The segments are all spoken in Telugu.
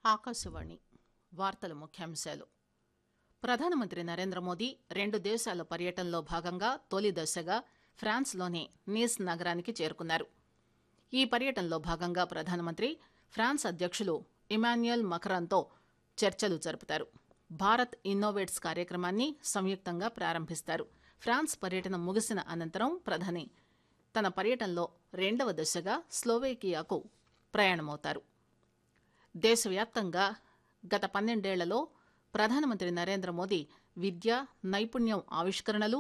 ఆకాశవాణి వార్తల ముఖ్యాంశాలు ప్రధానమంత్రి నరేంద్ర మోదీ రెండు దేశాల పర్యటనలో భాగంగా తొలి దశగా ఫ్రాన్స్లోని నీస్ నగరానికి చేరుకున్నారు ఈ పర్యటనలో భాగంగా ప్రధానమంత్రి ఫ్రాన్స్ అధ్యక్షులు ఇమాన్యుయల్ మక్రాన్తో చర్చలు జరుపుతారు భారత్ ఇన్నోవేట్స్ కార్యక్రమాన్ని సంయుక్తంగా ప్రారంభిస్తారు ఫ్రాన్స్ పర్యటన ముగిసిన అనంతరం ప్రధాని తన పర్యటనలో రెండవ దశగా స్లోవేకియాకు ప్రయాణమవుతారు దేశవ్యాప్తంగా గత పన్నెండేళ్లలో ప్రధానమంత్రి నరేంద్ర మోదీ విద్య నైపుణ్యం ఆవిష్కరణలు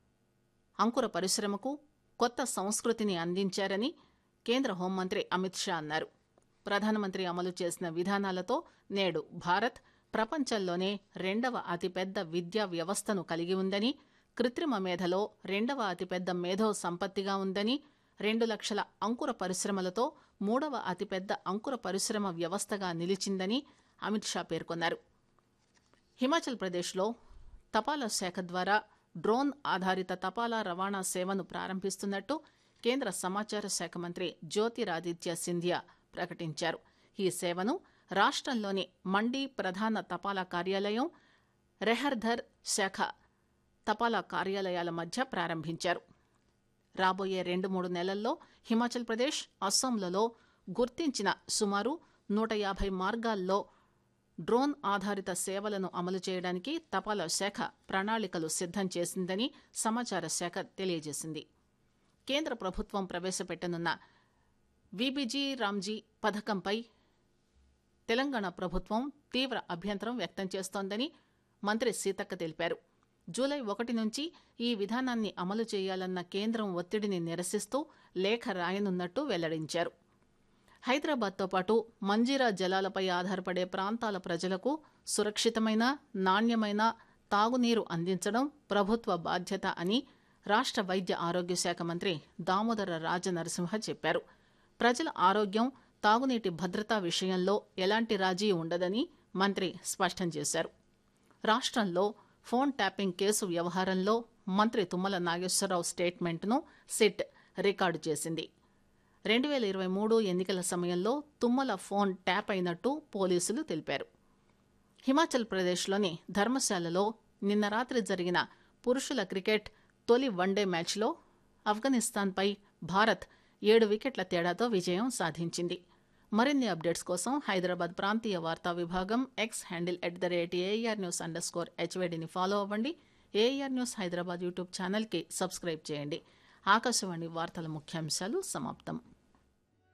అంకుర పరిశ్రమకు కొత్త సంస్కృతిని అందించారని కేంద్ర హోంమంత్రి అమిత్ షా అన్నారు ప్రధానమంత్రి అమలు చేసిన విధానాలతో నేడు భారత్ ప్రపంచంలోనే రెండవ అతిపెద్ద విద్యా వ్యవస్థను కలిగి ఉందని కృత్రిమ మేధలో రెండవ అతిపెద్ద మేధో సంపత్తిగా ఉందని రెండు లక్షల అంకుర పరిశ్రమలతో మూడవ అతిపెద్ద అంకుర పరిశ్రమ వ్యవస్థగా నిలిచిందని అమిత్ షా పేర్కొన్నారు హిమాచల్ ప్రదేశ్లో తపాలా శాఖ ద్వారా డ్రోన్ ఆధారిత తపాలా రవాణా సేవను ప్రారంభిస్తున్నట్టు కేంద్ర సమాచార శాఖ మంత్రి జ్యోతిరాదిత్య సింధియా ప్రకటించారు ఈ సేవను రాష్టంలోని మండి ప్రధాన తపాలా కార్యాలయం రెహర్ధర్ శాఖ తపాలా కార్యాలయాల మధ్య ప్రారంభించారు రాబోయే రెండు మూడు నెలల్లో హిమాచల్ ప్రదేశ్ అస్సాంలలో గుర్తించిన సుమారు నూట యాభై మార్గాల్లో డ్రోన్ ఆధారిత సేవలను అమలు చేయడానికి తపాలా శాఖ ప్రణాళికలు సిద్దం చేసిందని సమాచార శాఖ తెలియజేసింది కేంద్ర ప్రభుత్వం ప్రవేశపెట్టనున్న విబిజీ రామ్జీ పథకంపై తెలంగాణ ప్రభుత్వం తీవ్ర అభ్యంతరం వ్యక్తం చేస్తోందని మంత్రి సీతక్క తెలిపారు జూలై ఒకటి నుంచి ఈ విధానాన్ని అమలు చేయాలన్న కేంద్రం ఒత్తిడిని నిరసిస్తూ లేఖ రాయనున్నట్టు వెల్లడించారు హైదరాబాద్తో పాటు మంజీరా జలాలపై ఆధారపడే ప్రాంతాల ప్రజలకు సురక్షితమైన నాణ్యమైన తాగునీరు అందించడం ప్రభుత్వ బాధ్యత అని రాష్ట వైద్య ఆరోగ్య శాఖ మంత్రి దామోదర రాజనరసింహ చెప్పారు ప్రజల ఆరోగ్యం తాగునీటి భద్రతా విషయంలో ఎలాంటి రాజీ ఉండదని మంత్రి స్పష్టం చేశారు రాష్ట్రంలో ఫోన్ ట్యాపింగ్ కేసు వ్యవహారంలో మంత్రి తుమ్మల నాగేశ్వరరావు స్టేట్మెంట్ను సిట్ రికార్డు చేసింది రెండు వేల ఇరవై మూడు ఎన్నికల సమయంలో తుమ్మల ఫోన్ ట్యాప్ అయినట్టు పోలీసులు తెలిపారు హిమాచల్ ప్రదేశ్లోని ధర్మశాలలో నిన్న రాత్రి జరిగిన పురుషుల క్రికెట్ తొలి వన్డే మ్యాచ్లో ఆఫ్ఘనిస్తాన్పై భారత్ ఏడు వికెట్ల తేడాతో విజయం సాధించింది మరిన్ని అప్డేట్స్ కోసం హైదరాబాద్ ప్రాంతీయ వార్తా విభాగం X handle at the rate AR news under score హెచ్వేడిని ఫాలో అవ్వండి ఏఆర్ న్యూస్ హైదరాబాద్ యూట్యూబ్ ఛానల్కి సబ్స్క్రైబ్ చేయండి ఆకాశవాణి వార్తల ముఖ్యాంశాలు సమాప్తం